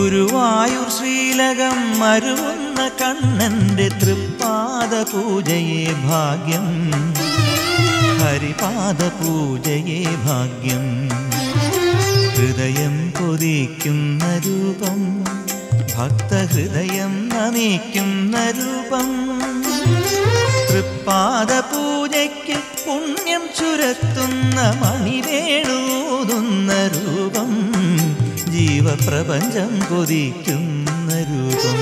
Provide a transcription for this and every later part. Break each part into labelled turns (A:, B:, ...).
A: ഗുരുവായൂർ ശ്രീലകം മരുവുന്ന കണ്ണന്റെ തൃപ്പാദ പൂജയെ ഭാഗ്യം ഹരിപാദ പൂജയെ ഭാഗ്യം ഹൃദയം കൊതിക്കുന്ന രൂപം ഭക്തഹൃദയം നമിക്കുന്ന രൂപം തൃപ്പാദ പൂജയ്ക്ക് പുണ്യം ചുരത്തുന്ന മണിവേണൂതുന്ന രൂപം ജീവപ്രപഞ്ചം കൊതിക്കുന്ന രൂപം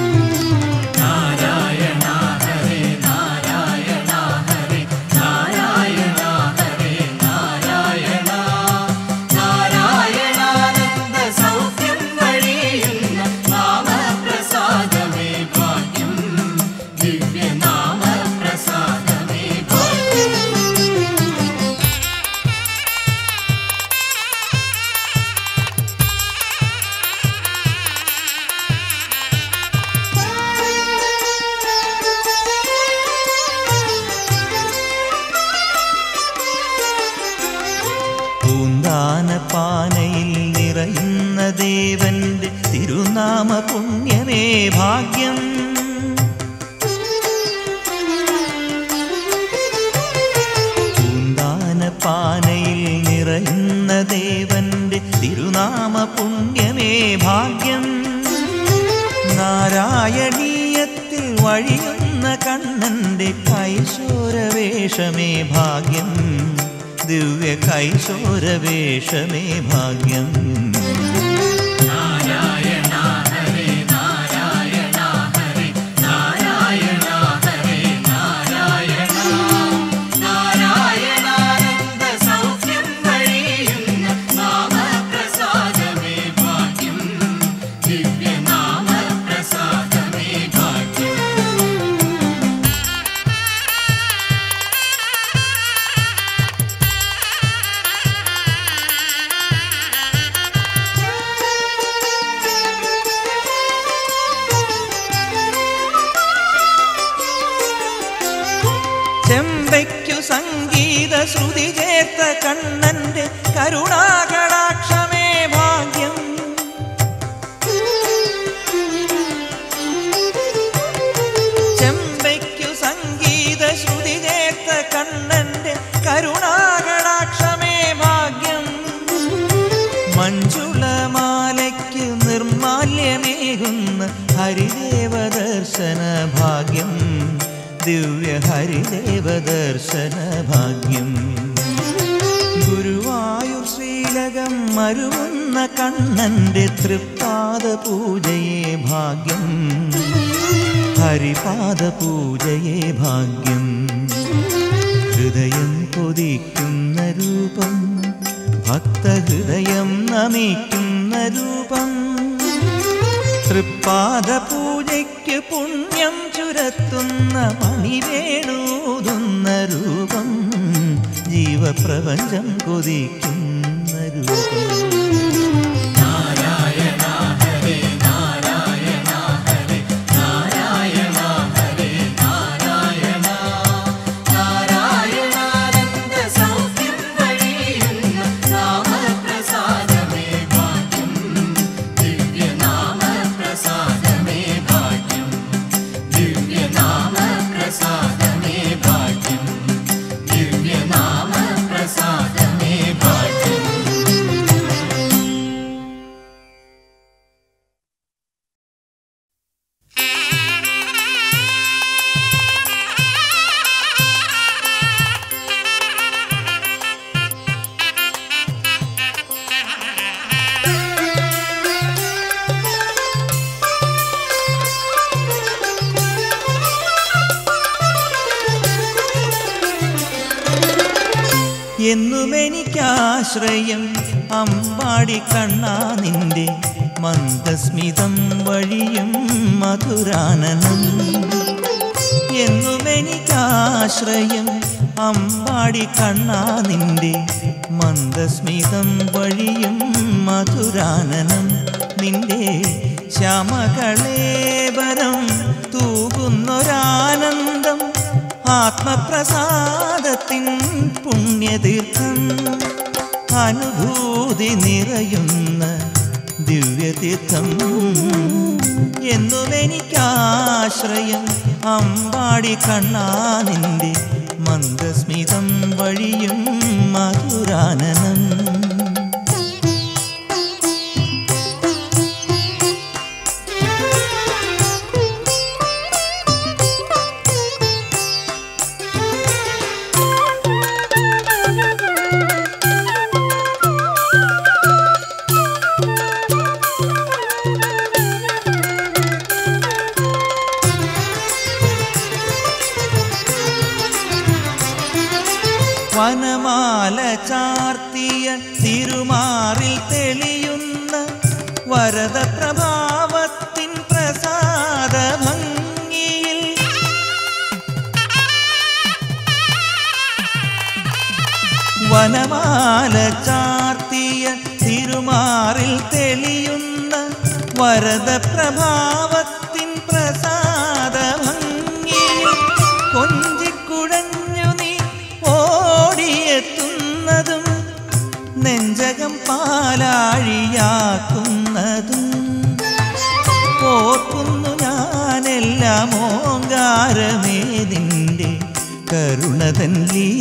B: നാരായണാനന്ദ സൗഖ്യം വഴിയുന്ന നാമപ്രസാദമേ ഭാഗ്യം ദിവ്യനാമപ്രസാദമേ ഭാഗ്യം
A: പൂന്താന പാനയിൽ നിറയുന്ന ദേവന്റെ തിരുനാമ പുണ്യമേ ഭാഗ്യം പൂന്താന പാനയിൽ നിറയുന്ന ദേവന്റെ തിരുനാമ പുണ്യമേ ഭാഗ്യം നാരായണീയത്തിൽ വഴിയുന്ന കണ്ണന്റെ കൈശോരവേഷമേ ഭാഗ്യം ദിവ്യ കൈശോരവേഷമേ ഭാഗ്യം
B: നാരായണാനന്ദ സൗഖ്യം വഴിയുന്ന നാമപ്രസാദമേ ഭാഗ്യം ദിവ്യനാമപ്രസാദമേ ഭാഗ്യം
A: ചെമ്പയ്ക്കു സംഗീത ശ്രുതി ചേർത്ത കണ്ണന്റെ കരുണാകടാക്ഷമേ ഭാഗ്യം ചെമ്പയ്ക്കു സംഗീത ശ്രുതി ചേർത്ത കണ്ണന്റെ കരുണാകടാക്ഷമേ ഭാഗ്യം മഞ്ജുളമാലയ്ക്ക് നിർമാല്യമേകുന്ന ഹരിദേവ ദർശന ഭാഗ്യം ദിവ്യ ഹരിദേവ ദർശന ഭാഗ്യം ഗുരുവായൂർ ശ്രീലകം മരുവുന്ന കണ്ണന്റെ തൃപ്പാദ പൂജയെ ഭാഗ്യം ഹരിപാദ പൂജയെ ഭാഗ്യം ഹൃദയം കൊതിക്കുന്ന രൂപം ഭക്തഹൃദയം നമിക്കുന്ന രൂപം തൃപ്പാദ പൂജയ്ക്ക് പുണ്യം ചുരത്തുന്ന മണിവേണൂതുന്ന രൂപം ജീവപ്രപഞ്ചം കൊതിക്കുന്ന രൂപം
B: നാരായണാനന്ദ സൗഖ്യം വഴിയുന്ന നാമപ്രസാദമേ ഭാഗ്യം ദിവ്യനാമപ്രസാദമേ ഭാഗ്യം ദിവ്യനാമപ്രസാദമേ ഭാഗ്യം ദിവ്യനാമപ്രസാദമേ ഭാഗ്യം
A: എന്നുമെനിക്കാശ്രയം അമ്പാടി കണ്ണാ നിന്റെ മന്ദസ്മിതം വഴിയും മധുരാനനം എന്നുമെനിക്കാശ്രയം അമ്പാടി കണ്ണാ നിന്റെ മന്ദസ്മിതം വഴിയും മധുരാനനം നിന്റെ ശ്യാമകളേവരം തൂകുന്നൊരാനന്ദം ആത്മപ്രസാദത്തിൻ പുണ്യതീർത്ഥം അനുഭൂതി നിറയുന്ന ദിവ്യതീർത്ഥം എന്നും എനിക്കാശ്രയം അമ്പാടി കണ്ണാ നിന്റെ മന്ദസ്മിതം വഴിയും മധുരാനനം വനമാല ചാർത്തിയ തിരുമാറിൽ തെളിയുന്ന വരദ പ്രഭാവത്തിൻ പ്രസാദ ഭംഗിയിൽ വനമാല ചാർത്തിയ തിരുമാറിൽ തെളിയുന്ന വരദ പ്രഭാവത്തിൻ പ്രസാദ ഭംഗിയിൽ കൊഞ്ചിക്കുഴഞ്ഞു നീ ഓടിയെത്തുന്നതും നെഞ്ചകം പാലാഴിയാക്കുന്നതും ഓർക്കുന്നു ഞാനെല്ലാം ഓങ്കാരമേ നിന്റെ കരുണതൻ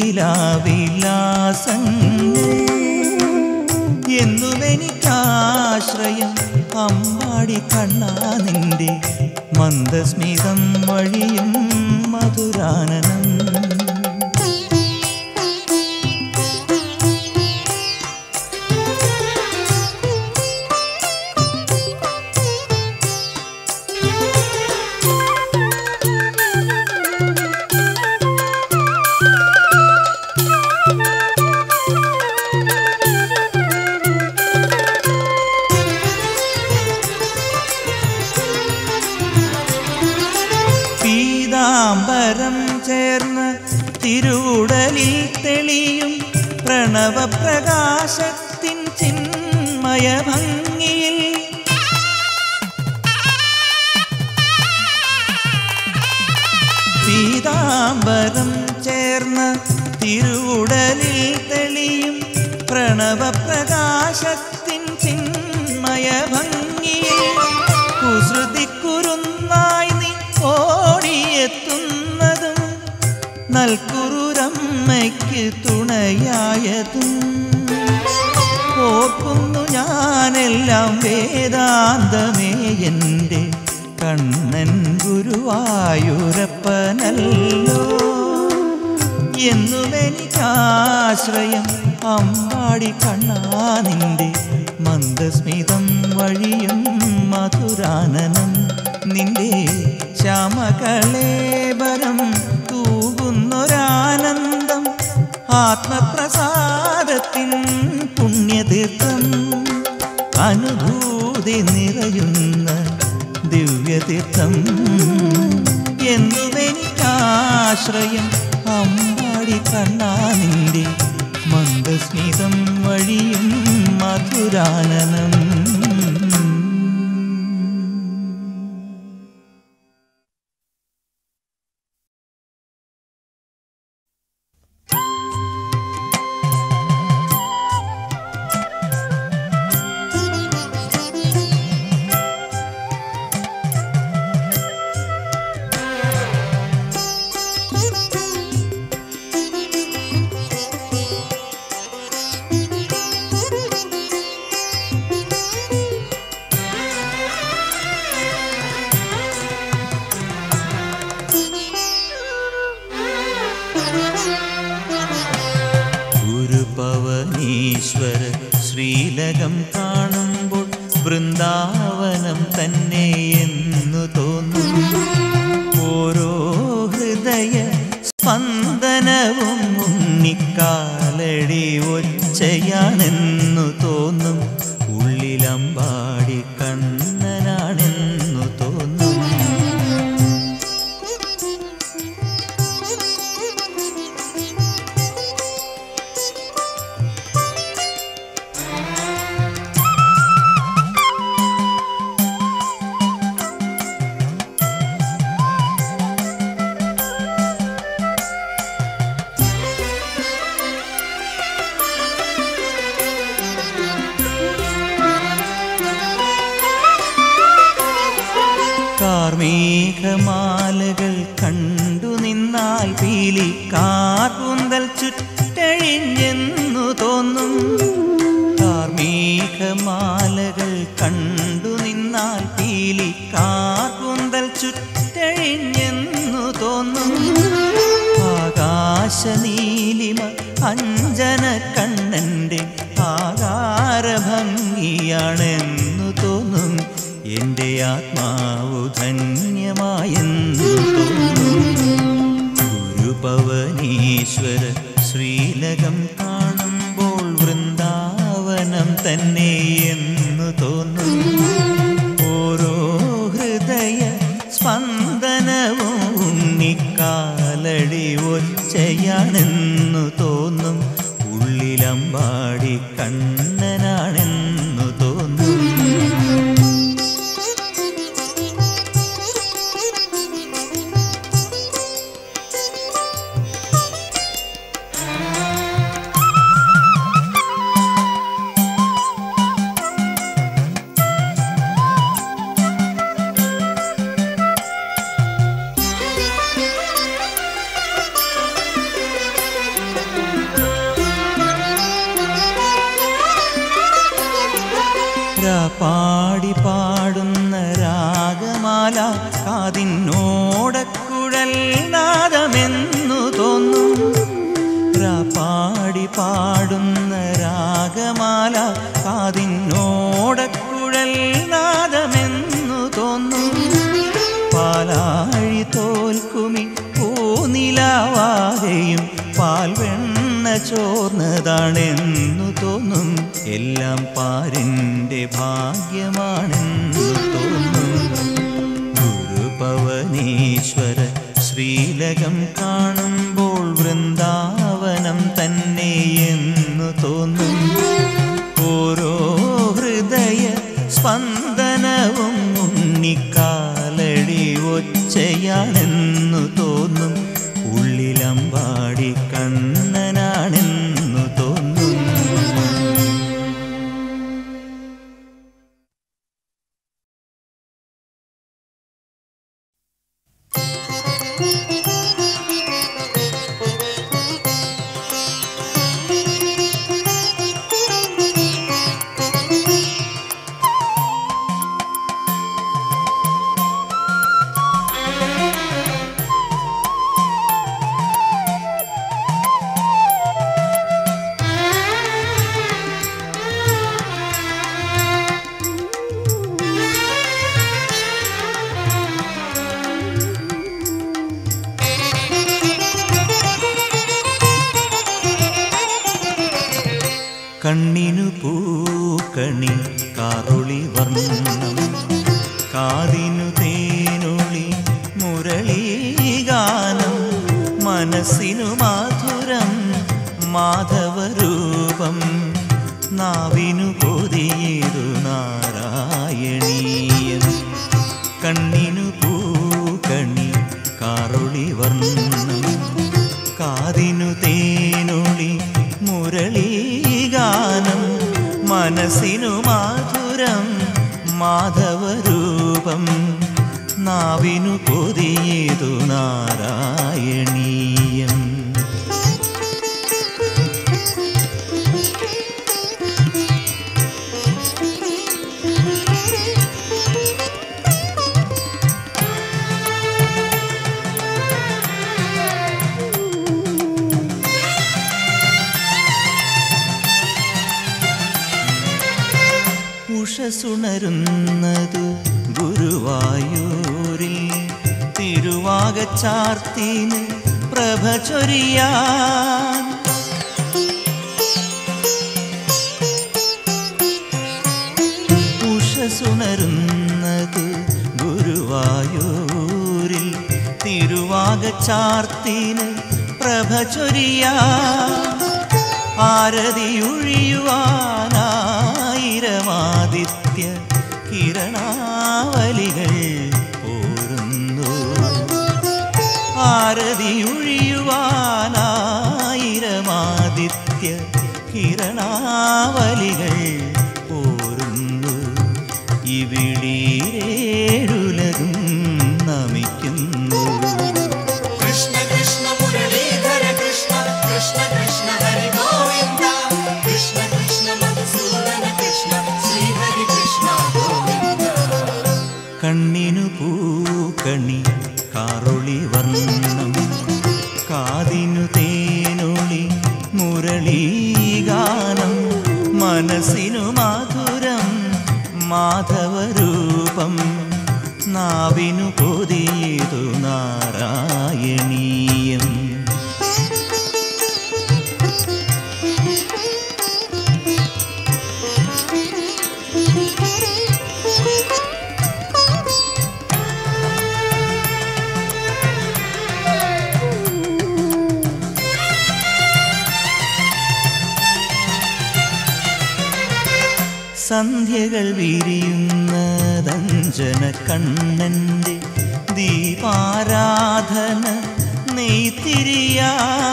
A: ലീലാവിലാസങ്ങൾ എന്നും എനിക്കാശ്രയം അമ്പാടി കണ്ണാ നിന്റെ മന്ദസ്മിതം വഴിയും മധുരാനനം പീതാംബരം ചേർന്ന് തിരുവുടലിൽ തെളിയും പ്രണവപ്രകാശത്തിൻ ചിന്മയ ഭംഗിയിൽ പീതാംബരം ചേർന്ന് തിരുവുടലിൽ തെളിയും പ്രണവപ്രകാശത്തിൻ ചിന്മയ ഭംഗിയിൽ കുസൃതിക്കുരുന്നായി നീ ഓടിയെത്തുന്നതും നൽകുറുരമ്മയ്ക്ക് തുണയായതും ഓർക്കുന്നു ഞാനെല്ലാം വേദാന്തമേ എൻ്റെ കണ്ണൻ ഗുരുവായൂരപ്പനല്ലോ എന്നും എനിക്കാശ്രയം അമ്പാടി കണ്ണാ നിന്റെ മന്ദസ്മിതം വഴിയും മധുരാനനം നിന്റെ ശ്യാമകളേബരം തൂകുന്നൊരാനന്ദം ആത്മപ്രസാദത്തിൻ പുണ്യതീർത്ഥം അനുഭൂതി നിറയുന്ന ദിവ്യതീർത്ഥം എന്നും എനിക്കാശ്രയം അമ്പാടി കണ്ണാ നിന്റെ മന്ദസ്മിതം വഴിയും മധുരാനനം ഗുരുപവനീശ്വര ശ്രീലകം കാണുമ്പോൾ വൃന്ദാവനം തന്നെ എന്നു തോന്നും ഓരോ ഹൃദയ സ്പന്ദനവും ഉണ്ണിക്കാലടി ഒച്ചയാണെന്നു തോന്നും ഉള്ളിലമ്പാടി കണ്ണനാണെന്നു തോന്നും കാർമേഘമാലകൾ കണ്ടു നിന്നാൽ പീലി കാർപുന്തൽ ചുറ്റഴിഞ്ഞെന്നു തോന്നും കാർമേഘമാലകൾ കണ്ടു നിന്നാൽ പീലി കാർപുന്തൽ ചുറ്റഴിഞ്ഞെന്നു തോന്നും ആകാശനീലിമ അഞ്ജന കണ്ണൻ്റെ ആകാരഭംഗിയാണെന്നു തോന്നും എൻ്റെ ആത്മാവു ധന്യമായെന്നു തോന്നും ഗുരുപവനീശ്വര ശ്രീലകം കാണുമ്പോൾ വൃന്ദാവനം തന്നെ എന്നു തോന്നും ഓരോ ഹൃദയ സ്പന്ദനവും ഉണ്ണിക്കാലടി ഒച്ചയാണെന്നു തോന്നും ഉള്ളിലമ്പാടി കണ്ണനാണെന്നു തോന്നും പാടി പാടുന്ന രാഗമാല കാതിനോടക്കുഴൽ നാദമെന്നു തോന്നും പാടി പാടുന്ന രാഗമാല കാതിനോടക്കുഴൽ നാദമെന്നു തോന്നും പാലാഴി തോൽക്കുമി പൂനിലാവാകയും പാൽവെണ്ണ ചോർന്നതാണെന്നു തോന്നും എല്ലാം പാരിൻ്റെ ഭാഗ്യമാണെന്നു തോന്നും ഗുരുപവനീശ്വര ശ്രീലകം കാണുമ്പോൾ വൃന്ദാവനം തന്നെ എന്നു തോന്നും ഓരോ ഹൃദയ സ്പന്ദനവും ഉണ്ണിക്കാലടി ഒച്ചയാണെന്നു തോന്നും ഉള്ളിലമ്പാടി കണ്ണനാണെന്നു തോന്നും കണ്ണിനു പൂക്കണി കാറുളി വർണ്ണം കാതിനു തേനൊളി മുരളീഗാനം മനസ്സിനു മാധുരം മാധവരൂപം നാവിനു കൊതിയേതു നാരായണീയം കണ്ണിനു പൂക്കണി കാറുളി വർണ്ണം കാതിനു തേനൊളി മുരളീഗാനം മനസ്സിനു മാധുരം മാധവരൂപം നാവിനു കൊതിയേതു നാരായണീയം ഉഷസുണരുന്നതു ഗുരുവായൂരിൽ തിരുവാകച്ചാർത്തിന് പ്രഭ ചൊരിയാൻ ഉഷസുണരുന്നത് ഗുരുവായൂരിൽ തിരുവാകച്ചാർത്തിന് പ്രഭ ചൊരിയാൻ ആരതിയൊഴിയുവാനായിരമാദിത്യ കിരണാവലികൾ പോരുന്നു ആരതിയൊഴിയുവാനായിരമാദിത്യ കിരണാവലികൾ പോരുന്നു ഇവിടീരേഴുലകും മാധവരൂപം നാവിനു കൊതിയതു നാരായണീയം സന്ധ്യകൾ വിരിയുന്നതഞ്ജന കണ്ണൻ്റെ ദീപാരാധന നെയ്ത്തിരിയാ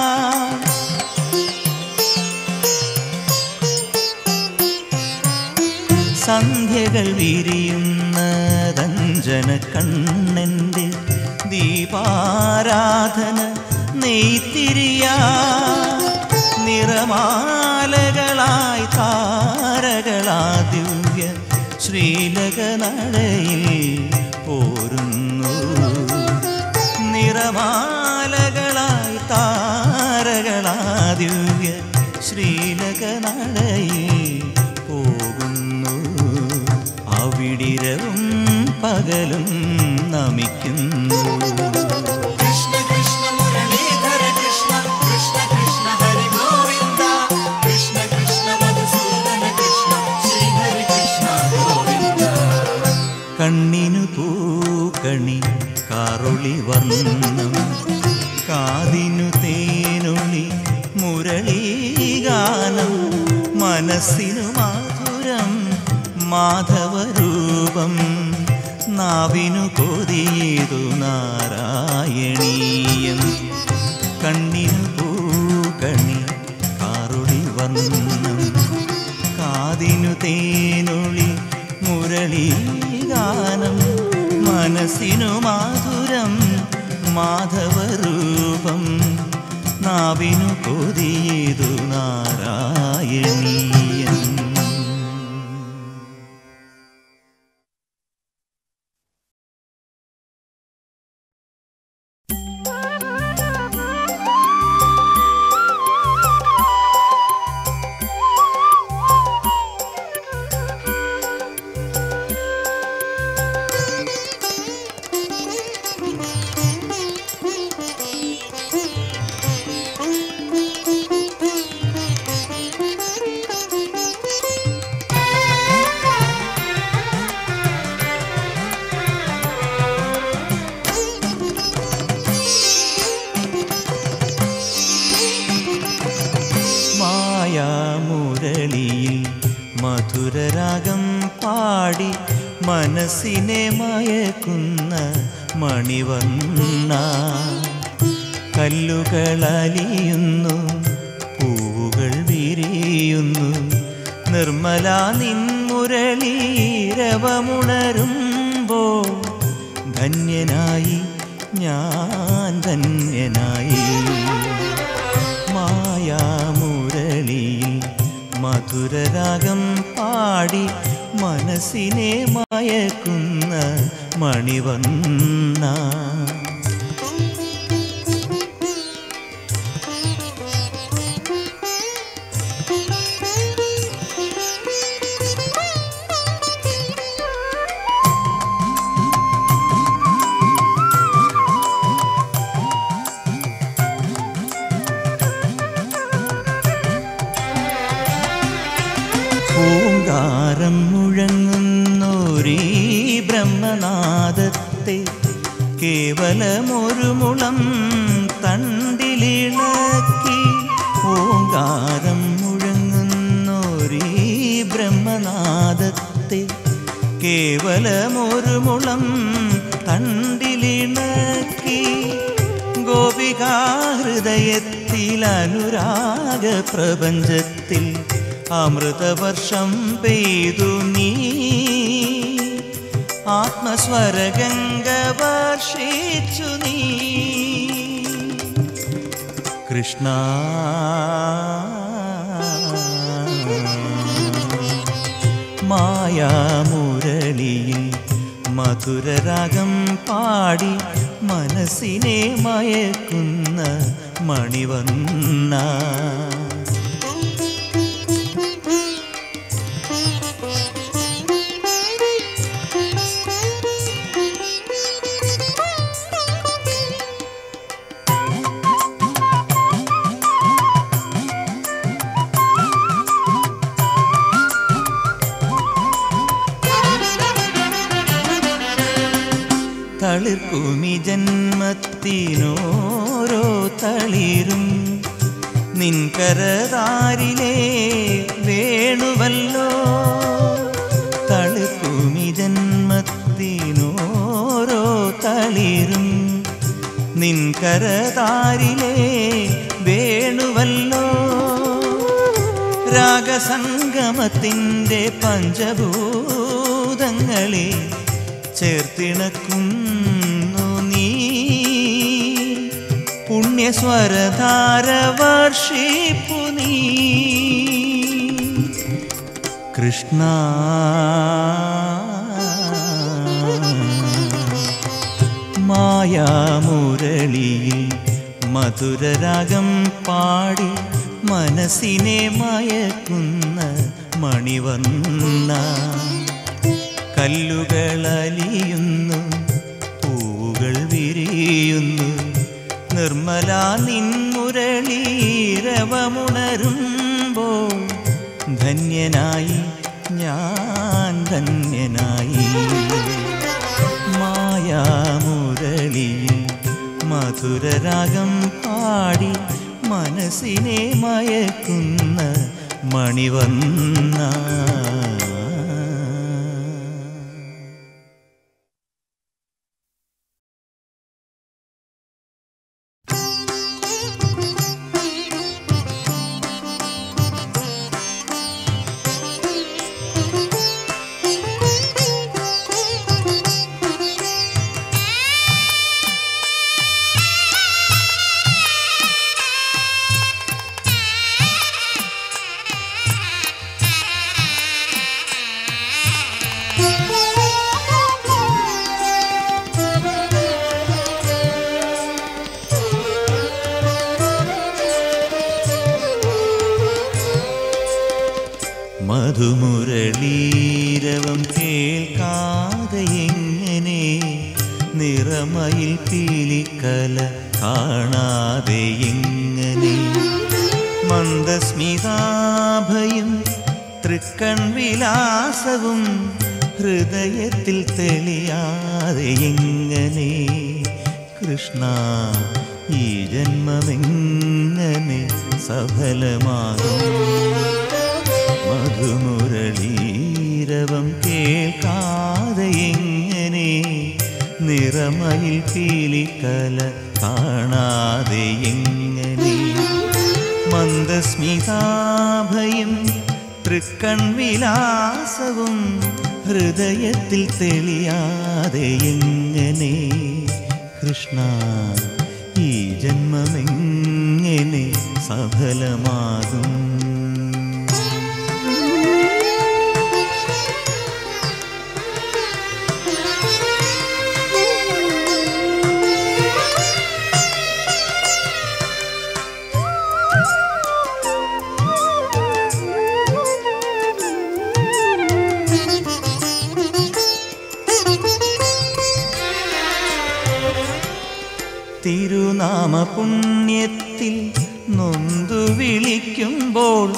A: സന്ധ്യകൾ വിരിയുന്നതഞ്ജന കണ്ണൻ്റെ ദീപാരാധന നെയ്ത്തിരിയാ നിറമാലകളായി താരകളാ ദിവ്യ ശ്രീലകനടയിൽ പോരുന്നു നിറമാലകളായി താരകളാ ദിവ്യ ശ്രീലകനടയിൽ പോകുന്നു അവിടിരവും പകലും നമിക്കുന്നു
B: കൃഷ്ണ കൃഷ്ണ മുരളീധര കൃഷ്ണ കൃഷ്ണ കൃഷ്ണ ഹരി ഗോവിന്ദ കൃഷ്ണ കൃഷ്ണ മധുസൂദന കൃഷ്ണ ശ്രീ ഹരി കൃഷ്ണ ഗോവിന്ദ
A: കണ്ണിനു പൂക്കണി കാറുളി വർണ്ണം കാതിനു തേനൊളി മുരളീഗാനം മനസ്സിനു മാധുരം മാധവരൂപം നാവിനു കൊതിയതു നാരായണീയം കണ്ണിനു പൂക്കണി കാറുളി വർണ്ണം കാതിനു തേനൊളി മുരളീഗാനം മനസ്സിനു മാധുരം മാധവരൂപം നാവിനു കൊതിയതു നാരായണീയം മായാമുരളിയിൽ മധുരരാഗം പാടി മനസ്സിനെ മയക്കുന്ന മണിവണ്ണ കല്ലുകളലിയുന്നു പൂവുകൾ വിരിയുന്നു നിർമ്മല നിൻമുരളീരവമുണരുമ്പോൾ ധന്യനായി ഞാൻ ധന്യനായി മായാമുരളിയിൽ മധുരരാഗം പാടി മനസ്സിനെ മയക്കുന്ന മണിവണ്ണ ഓങ്കാരം മുഴങ്ങുന്നോരീ ബ്രഹ്മനാദത്തെ കേവലമൊരു മുളം തണ്ടിലിളക്കി ഓങ്കാരം മുഴങ്ങുന്നോരീ ബ്രഹ്മനാദത്തെ കേവലമൊരു മുളം തണ്ടിലിണക്കി ഗോപികാഹൃദയത്തിൽ അനുരാഗ പ്രപഞ്ചത്തിൽ അമൃതവർഷം പെയ്തു നീ ആത്മസ്വരഗംഗ വർഷിച്ചു നീ കൃഷ്ണ മായാമുരളിയിൽ മധുരരാഗം പാടി മനസ്സിനെ മയക്കുന്ന മണിവണ്ണ തളിർക്കുമി ജന്മത്തിനോരോ തളിരും നിൻകരതാരിലേ വേണുവല്ലോ തളിർക്കുമി ജന്മത്തിനോരോ തളിരും നിൻകരതാരിലേ വേണുവല്ലോ രാഗസംഗമത്തിൻ്റെ പഞ്ചഭൂതങ്ങളെ ചേർത്തിണക്കുന്നു നീ പുണ്യസ്വരധാര വർഷിപ്പു നീ കൃഷ്ണ മായാമുരളിയിൽ മധുരരാഗം പാടി മനസ്സിനെ മയക്കുന്ന മണിവന്ന കല്ലുകളലിയുന്നു പൂവുകൾ വിരിയുന്നു നിർമ്മല നിൻമുരളീരവമുണരുമ്പോൾ ധന്യനായി ഞാൻ ധന്യനായി മായാമുരളിയിൽ മധുരരാഗം പാടി മനസ്സിനെ മയക്കുന്ന മണിവന്ന മധുമുരളീരവം കേൾക്കാതെ എങ്ങനെ നിറമയിൽ പീലിക്കല കാണാതെ എങ്ങനെ മന്ദസ്മിതാഭയും തൃക്കൺ വിലാസവും ഹൃദയത്തിൽ തെളിയാതെ എങ്ങനെ കൃഷ്ണ ഈ ജന്മമെങ്ങനെ സഫലമാകും മധുമുരളീരവം കേൾക്കാതെ എങ്ങനെ നിറമയിൽ പീലിക്കല കാണാതെ എങ്ങനെ മന്ദസ്മിതാഭയും തൃക്കൺ വിലാസവും ഹൃദയത്തിൽ തെളിയാതെ എങ്ങനെ കൃഷ്ണ ഈ ജന്മമെങ്ങനെ സഫലമാകും തിരുനാമ പുണ്യത്തിൽ നൊന്തു വിളിക്കുമ്പോൾ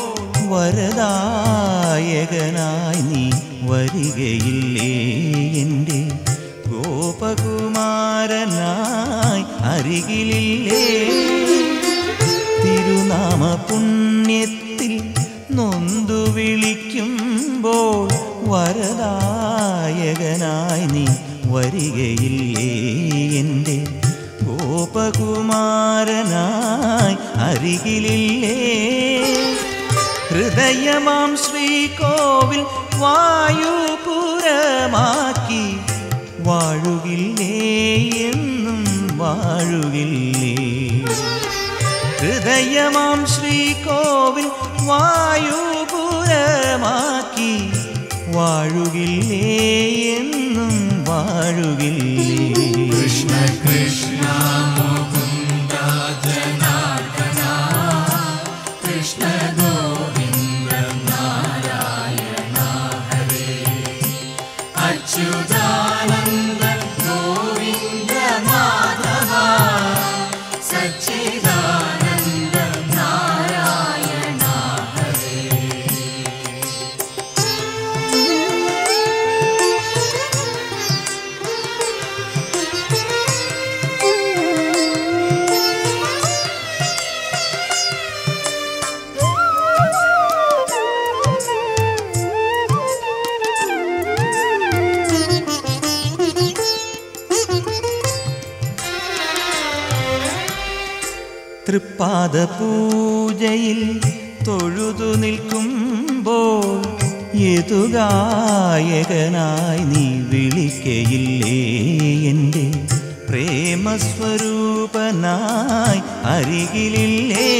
A: വരദായകനായി നീ വരികയില്ലേ എൻ്റെ ഗോപകുമാരനായി അരികിലില്ലേ തിരുനാമ പുണ്യത്തിൽ നൊന്തു വിളിക്കുമ്പോൾ വരദായകനായി നീ വരികയില്ലേ എൻ്റെ ഗോപകുമാരനായി അരികിലില്ലേ ഹൃദയമാം ശ്രീകോവിൽ വായുപുരമാക്കി വാഴുകില്ലേ എന്നും വാഴുകില്ലേ ഹൃദയമാം ശ്രീകോവിൽ വായുപുരമാക്കി വാഴുകില്ലേ എന്നും വാഴുകില്ലേ
B: കൃഷ്ണ കൃഷ്ണ മുകുന്ദ ജനാർദ്ദന കൃഷ്ണ ഗോവിന്ദ നാരായണ ഹരേ അച്യുതാനന്ദ ഗോവിന്ദ മാധവ സച്ചിദാനന്ദ നാരായണ ഹരേ
C: Thank
A: തൃപ്പാദ പൂജയിൽ തൊഴുതു നിൽക്കുമ്പോൾ യതുഗായകനായി നീ വിളിക്കയില്ലേ എൻ്റെ പ്രേമസ്വരൂപനായി അരികിലില്ലേ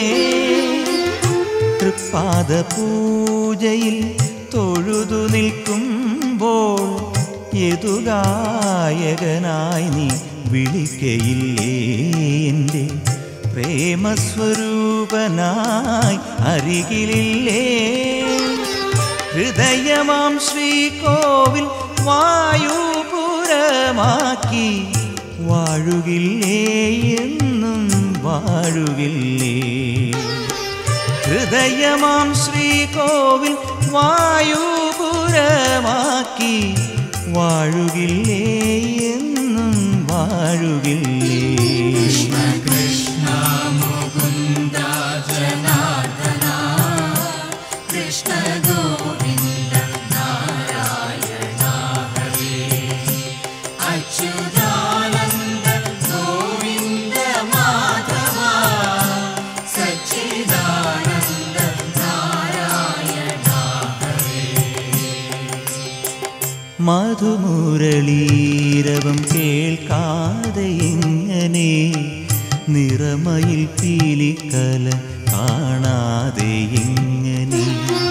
A: തൃപ്പാദ പൂജയിൽ തൊഴുതു നിൽക്കുമ്പോൾ യതുഗായകനായി നീ വിളിക്കയില്ലേ എൻ്റെ പ്രേമസ്വരൂപനായി അരികിലില്ലേ ഹൃദയമാം ശ്രീകോവിൽ വായുപുരമാക്കി വാഴുകില്ലേ എന്നും വാഴുകില്ലേ ഹൃദയമാം ശ്രീകോവിൽ വായുപുരമാക്കി വാഴുകില്ലേ എന്നും വാഴുകില്ലേ
B: കൃഷ്ണ മുകുന്ദ ജനാർദ്ദന കൃഷ്ണ ഗോവിന്ദ നാരായണ ഹരേ അച്യുതാനന്ദ ഗോവിന്ദ മാധവ സച്ചിദാനന്ദ നാരായണ
A: മധുമുരളീരവം കേൾക്കാതെ എങ്ങനെ നിറമയിൽ പീലിക്കല കാണാതെ എങ്ങനെ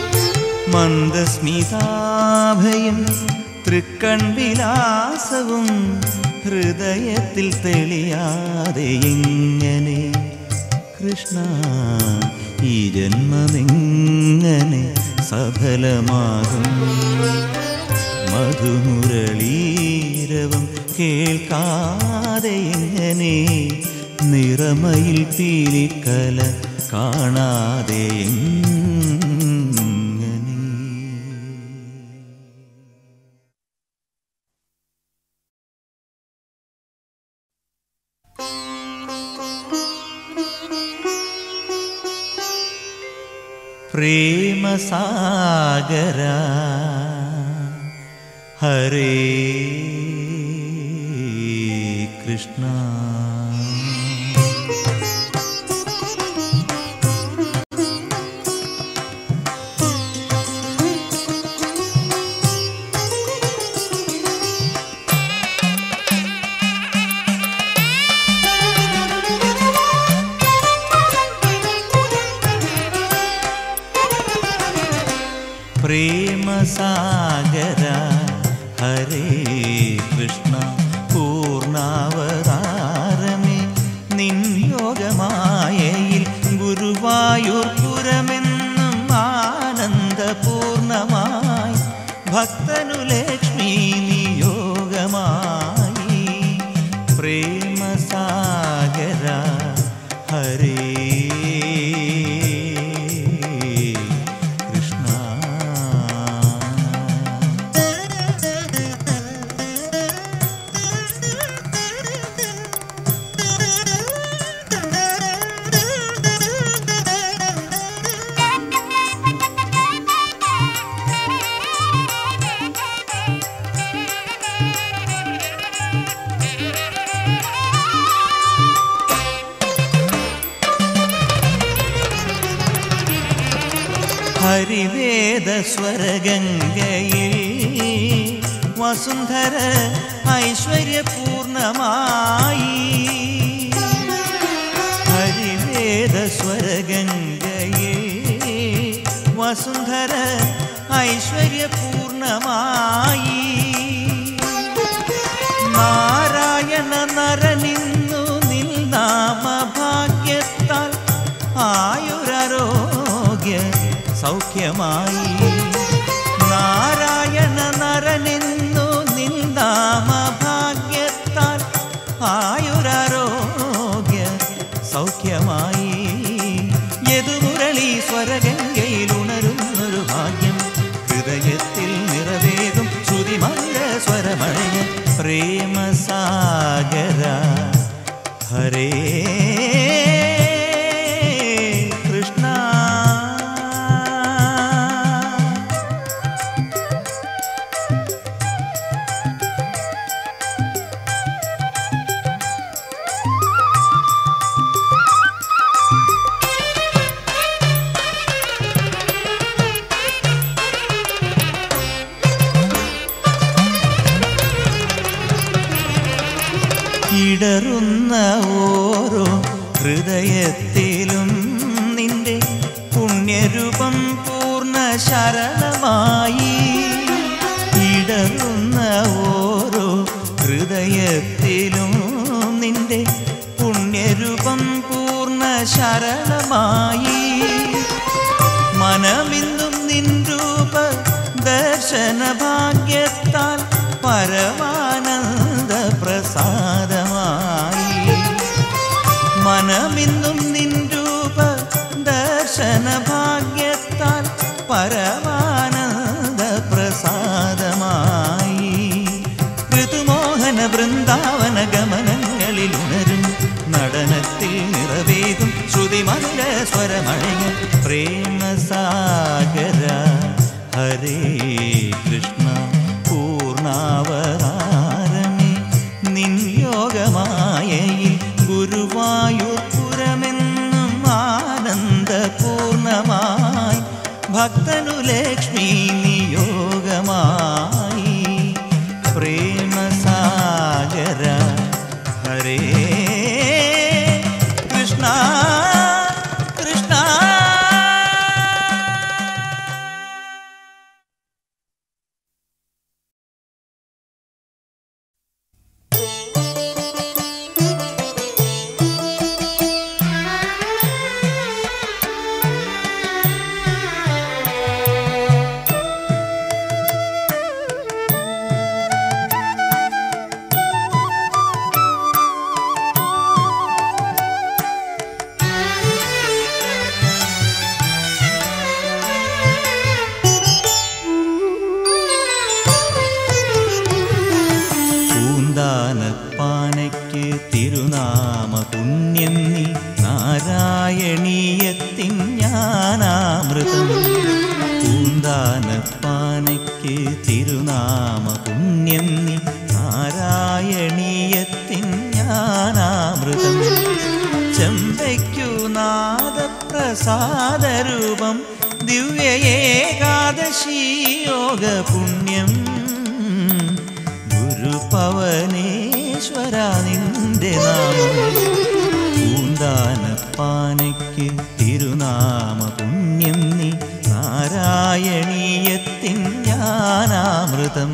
A: മന്ദസ്മിതാഭയം തൃക്കൺ വിലാസവും ഹൃദയത്തിൽ തെളിയാതെ എങ്ങനെ കൃഷ്ണ ഈ ജന്മമെങ്ങനെ സഫലമാകും മധുമുരളീരവം കേൾക്കാതെ എങ്ങനെ നിറമയിൽ പീലിക്കല കാണാതെ എങ്ങനെ പ്രേമസാഗര ഹരേ കൃഷ്ണ പ്രേമസാഗര ഹരേ കൃഷ്ണ പൂർണാവതാരമേ നിൻ യോഗമായയിൽ ഗുരുവായൂർപുരമെന്നും ആനന്ദപൂർണമായി ഭക്തനു ലക്ഷ്മി നിയോഗമായി പ്രേമസാഗര ഹരേ കൃഷ്ണ ഹരിവേദ സ്വരഗംഗയിൽ വസുന്ധര ഐശ്വര്യപൂർണമായി ഹരിവേദ സ്വരഗംഗയിൽ വസുന്ധര ഐശ്വര്യപൂർണമായി നാരായണ നരനിന്നു നിൽ നാമഭാഗ്യത്താൽ ആയുരാരോഗ്യ സൗഖ്യമായി നാരായണ നരനിന്നു നിൽ നാമഭാഗ്യത്താൽ ആയുരാരോഗ്യ സൗഖ്യമായി യദുമുരളി സ്വരഗംഗയിൽ ഉണരുന്നൊരു ഭാഗ്യം ഹൃദയത്തിൽ നിറവേകും ശ്രുതിമന്ദ സ്വരമഴയ പ്രേമസാഗര ഹരേ കൃഷ്ണ ഇടറുന്ന ഓരോ ഹൃദയത്തിലും നിന്റെ പുണ്യരൂപം പൂർണ്ണ ശരണമായി ഇടറുന്ന ഓരോ ഹൃദയത്തിലും നിന്റെ പുണ്യരൂപം പൂർണ്ണ ശരണമായി മനമിന്നും നിൻ രൂപ ദർശന ഭാഗ്യത്താൽ പരമാനന്ദ പ്രസാദമായി മനമിന്നും നിൻ രൂപ ദർശന ഭാഗ്യത്താൽ പരമാനന്ദ പ്രസാദമായി ഋതുമോഹന വൃന്ദാവന ഗമനങ്ങളിൽ ഉണരും നടനത്തിൽ നിറവേകും ശ്രുതിമധുര സ്വരമഴയ പ്രേമസാഗര ഹരേ കൃഷ്ണ പൂർണാവതാരമേ നിൻ യോഗമായയിൽ ഗുരുവായൂർപുരമെന്നും ആനന്ദപൂർണമായി ഭക്തനു ലക്ഷ്മി നിയോഗമായി പ്രേമസാഗര ഹരേ കൃഷ്ണ കൃഷ്ണ പൂന്താനപ്പാനയ്ക്ക് തിരുനാമ പുണ്യം നീ നാരായണീയത്തിൻ ജ്ഞാനാമൃതം പൂന്താനപ്പാനയ്ക്ക് തിരുനാമ പുണ്യം നീ നാരായണീയത്തിൻ ജ്ഞാനാമൃതം ചെമ്പയ്ക്കു നാദപ്രസാദരൂപം ദിവ്യ ഏകാദശി യോഗ പുണ്യം ഗുരുപവനേശ്വര നിന്റെ നാമം പൂന്താനപ്പാനയ്ക്ക് തിരുനാമ പുണ്യം നീ നാരായണീയത്തിൻ ജ്ഞാനാമൃതം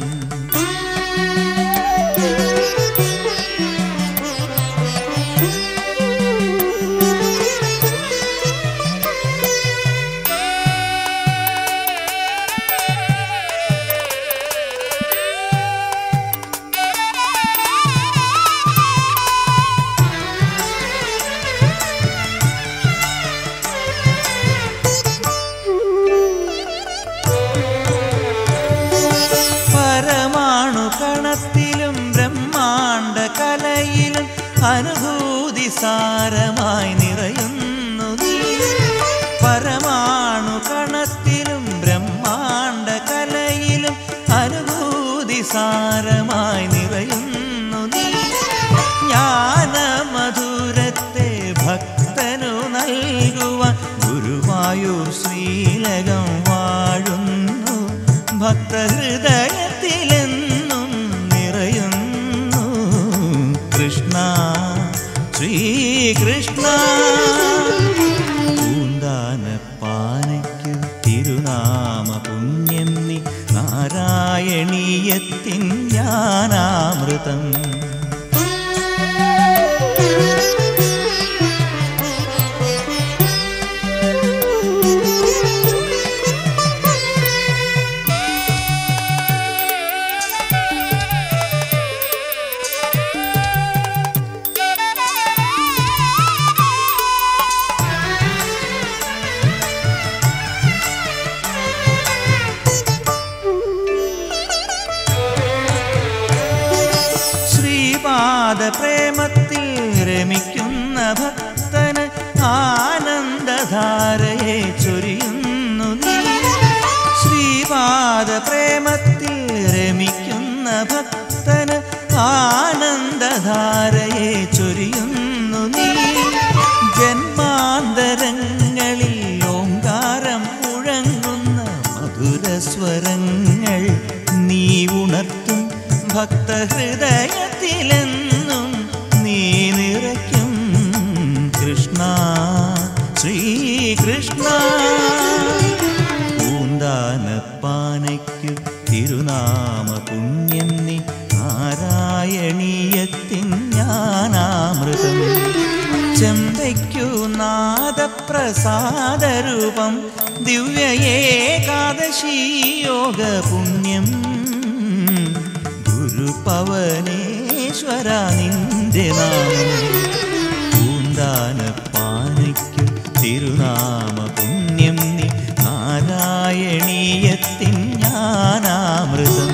A: പരമാണു കണത്തിലും ബ്രഹ്മാണ്ട കലയിലും അനുഭൂതി സാരമായി നിറയുന്നു നീ പരമാണു കണത്തിലും ബ്രഹ്മാണ്ട കലയിലും അനുഭൂതി സാരമായി നിറയുന്നു നീ ജ്ഞാനമധുരത്തെ ഭക്തനു നൽകുവാൻ ഗുരുവായൂർ ശ്രീലകം വാഴുന്നു ഭക്തഹൃദയത്തിലെന്നും നിറയുന്നു കൃഷ്ണ ശ്രീകൃഷ്ണ പൂന്താനപ്പാനയ്ക്കു തിരുനാമ പുണ്യം നീ നാരായണീയത്തിൻ ജ്ഞാനാമൃതം ശ്രീപാദ പ്രേമത്തിൽ രമിക്കുന്ന ഭക്തന് ആനന്ദധാരയെ ചൊരിയുന്നു നീ ശ്രീപാദ പ്രേമത്തിൽ രമിക്കുന്ന ഭക്തന് ആനന്ദധാരയെ ചൊരിയുന്നു നീ ജന്മാന്തരങ്ങളിൽ ഓങ്കാരം മുഴങ്ങുന്ന മധുരസ്വരങ്ങൾ നീ ഉണർത്തും ഭക്തഹൃദയത്തിലെന്നും തിരുനാമ പുണ്യം നീ നാരായണീയത്തിൻ ജ്ഞാനാമൃതം ചെമ്പയ്ക്കു നാദപ്രസാദരൂപം ദിവ്യ ഏകാദശി യോഗ പുണ്യം ഗുരുപവനേശ്വര നിന്റെ നാമം പൂന്താനപ്പാനയ്ക്കു തിരുനാമ പുണ്യം നീ നാരായണീയത്തിൻ ജ്ഞാനാമൃതം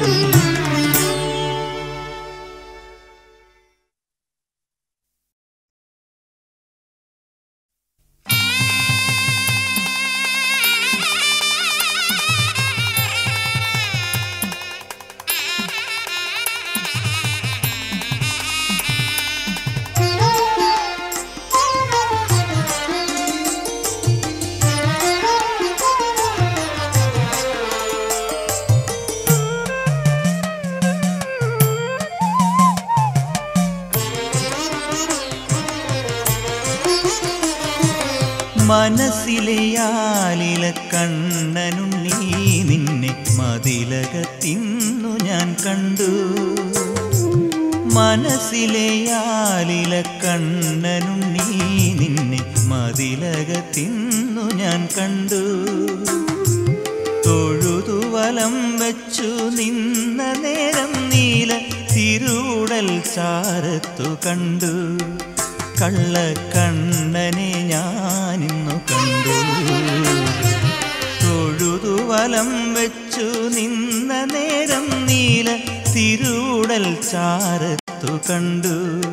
A: മനസ്സിലെ ആലില കണ്ണനുണ്ണി നിന്നെ മതിലകത്തിന്നു ഞാൻ കണ്ടു മനസ്സിലെ ആലില കണ്ണനുണ്ണി നിന്നെ മതിലകത്തിന്നു ഞാൻ കണ്ടു തൊഴുതുവലം വെച്ചു നിന്ന നേരം നീല തിരുടൽ ചാരത്തു കണ്ടു കള്ളക്കണ്ണനെ ഞാനിന്നു കണ്ടു തൊഴുതുവലം വെച്ചു നിന്ന നേരം നീല തിരുടൽ ചാരത്തു കണ്ടു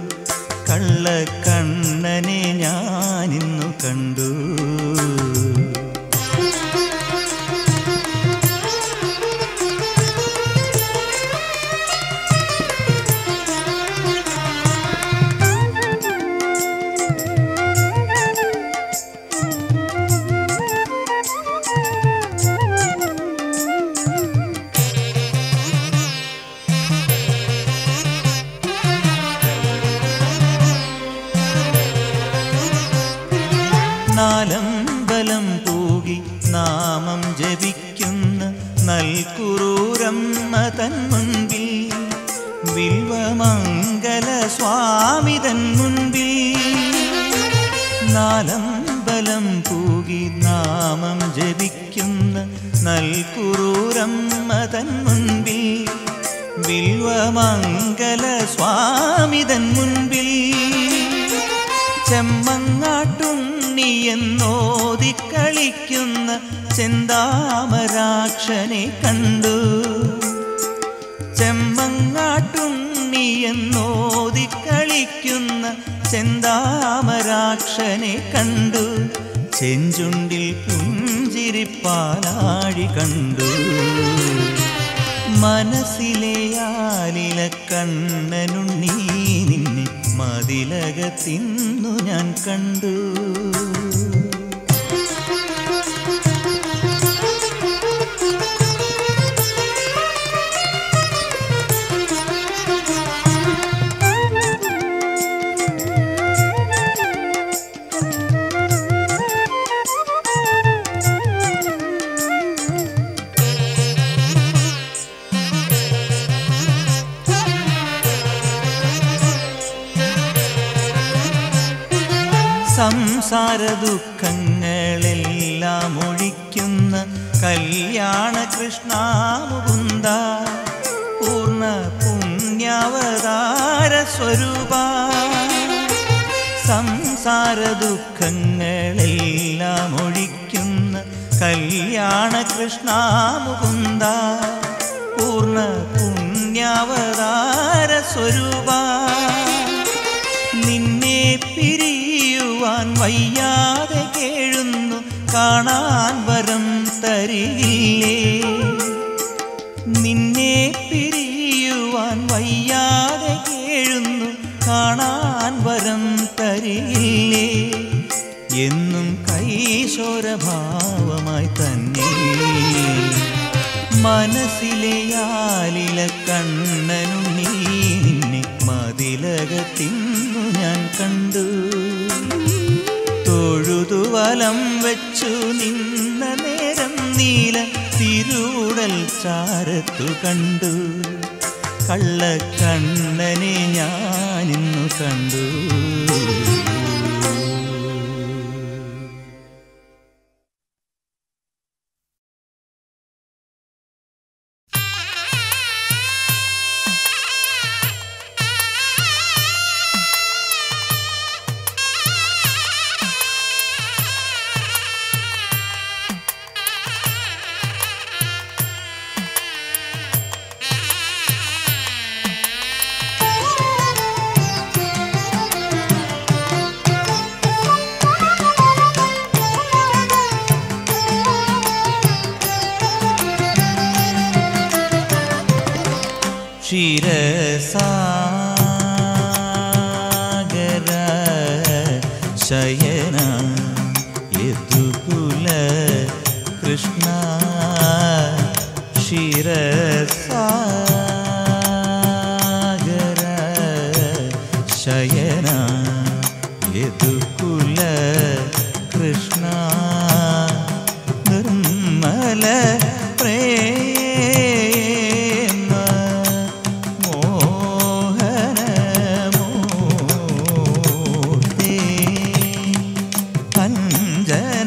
A: കള്ളക്കണ്ണനെ ഞാനിന്നു കണ്ടു നാലമ്പലം പൂകി നാമം ജപിക്കുന്ന നൽകുറൂരമ്മ തൻ മുൻപിൽ വിൽവമംഗല സ്വാമി തൻ മുൻപിൽ നാലമ്പലം പൂകി നാമം ജപിക്കുന്ന നൽകുറൂരമ്മ തൻ മുൻപിൽ വിൽവമംഗല സ്വാമി തൻ മുൻപിൽ ചെമ്മങ്ങാട്ടുണ്ണി എന്നോതി കളിക്കുന്ന ചെന്താമരാക്ഷനെ കണ്ടു ചെമ്മങ്ങാട്ടുണ്ണി എന്നോതി കളിക്കുന്ന ചെന്താമരാക്ഷനെ കണ്ടു ചെഞ്ചുണ്ടിൽ പുഞ്ചിരിപ്പാലാഴി കണ്ടു മനസ്സിലെ ആലില കണ്ണനുണ്ണി നിന്നെ മതിലകത്തിന്നു ഞാൻ കണ്ടു സംസാര ദുഃഖങ്ങളെല്ലാം ഒഴിക്കുന്ന കല്യാണ കൃഷ്ണാമുകുന്ദ പൂർണ്ണ പുണ്യാവതാര സ്വരൂപ സംസാര ദുഃഖങ്ങളെല്ലാം ഒഴിക്കുന്ന കല്യാണ കൃഷ്ണാമുകുന്ദ പൂർണ്ണ പുണ്യാവതാര സ്വരൂപ നിന്നെ പിരിയുവാൻ വയ്യാതെ കേഴുന്നു കാണാൻ വരം തരികില്ലേ നിന്നെ പിരിയുവാൻ വയ്യാതെ കേഴുന്നു കാണാൻ വരം തരികില്ലേ എന്നും കൈശോരഭാവമായി തന്നെ മനസ്സിലെ ആലില കണ്ണനുണ്ണി നിന്നെ മതിലകത്തിന്നു ഞാൻ കണ്ടു തൊഴുതുവലം വെച്ചു നിന്ന നേരം നീല തീ ഇരുടൽ ചാരത്തു കണ്ടു കള്ളക്കണ്ണനെ ഞാനിന്നു കണ്ടു ക്ഷീരസാഗര ശയന യദുകുല കൃഷ്ണ ക്ഷീരസാഗര ശയന യദുകുല കൃഷ്ണ നിർമ്മല പ്രേമ മോഹനമൂർത്തി അഞ്ജന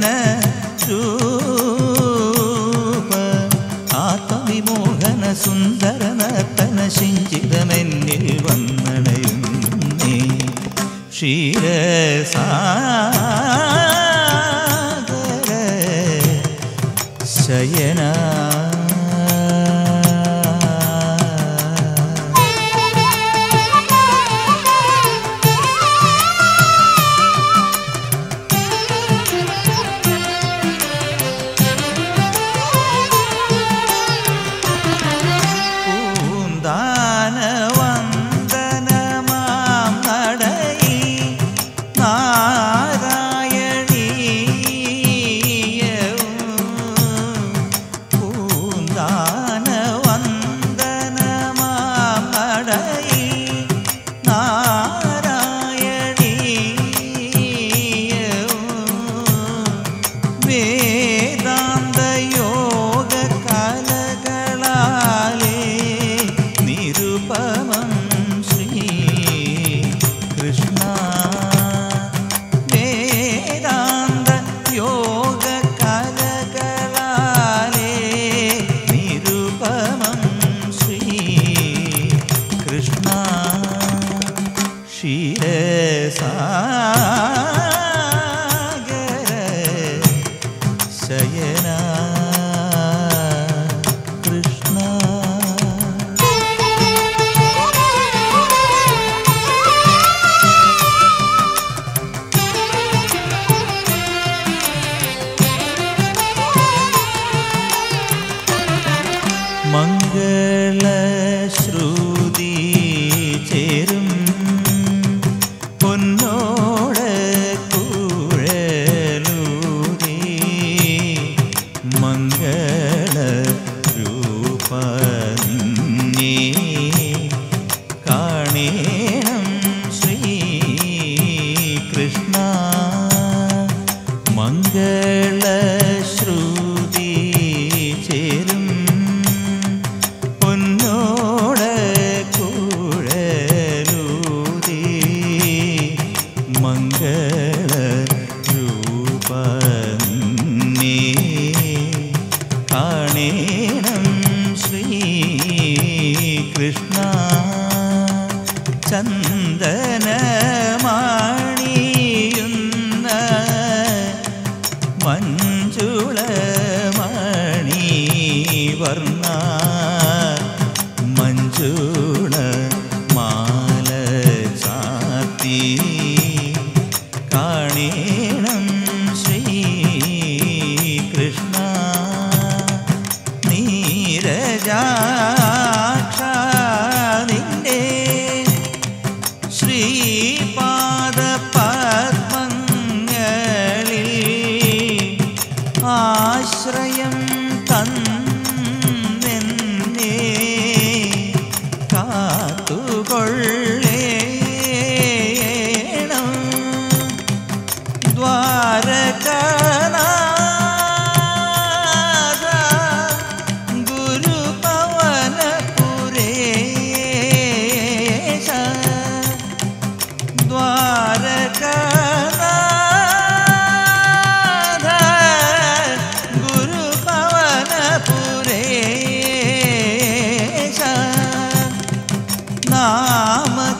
A: രൂപ ആത്മവിമോഹന സുന്ദര നർത്തന ശിഞ്ചിതമെന്നിൽ വന്നണയുന്നേ ക്ഷീരസാഗര ശയന പൂന്താന വന്ദനമാം നടയി നാരായണീയവും പൂന്താന വന്ദനമാം നടയി നാരായണീയവും വേദാന്ത യോഗ കലകളാലേ നിരുപമം ശ്രീ കൃഷ്ണ വേദാന്ത യോഗ കലകളാലേ നിരുപമം ശ്രീ കൃഷ്ണ ക്ഷീരസാഗര ശയന കൃഷ്ണ മംഗളശ്രുതി ചേരും പൊന്നോട കുഴലൂരി മംഗള രൂപ നിന്നെ കാണേണം ശ്രീ കൃഷ്ണ മംഗളശ്രുതി ചേരും പൊന്നോട കുഴലൂതി മംഗള രൂപ നിന്നെ കാണേണം ശ്രീ കൃഷ്ണ ചന്ദനമാണിയുന്ന മഞ്ജുളമണി വർണ്ണ മഞ്ജുള മാല ചാത്തി കാണേണം ശ്രീ കൃഷ്ണ നീരജാക്ഷ നിന്റെ ശ്രീപാദ പത്മങ്ങളിൽ ആശ്രയം തന്നെന്നെ കാത്തുകൊള്ളേണം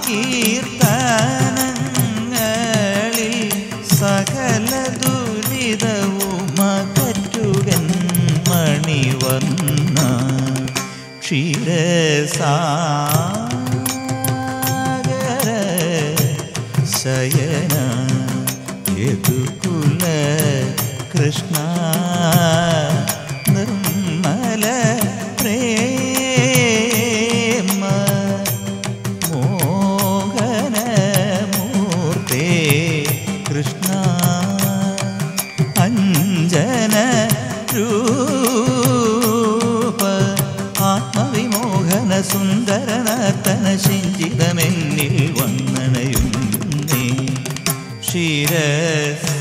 A: സങ്കീർത്തനങ്ങളിൽ സകല ദുരിതവും അകറ്റുകൻ മണിവർണ്ണ ക്ഷീരസാഗര ശയന യദുകുല കൃഷ്ണ നിർമ്മല പ്രേമ മോഹനമൂർത്തേ കൃഷ്ണ അഞ്ജന രൂപ ആത്മവിമോഹന സുന്ദരനർത്തന ശിഞ്ചിതമെന്നിൽ വന്നണയും നീ ക്ഷീരസാഗര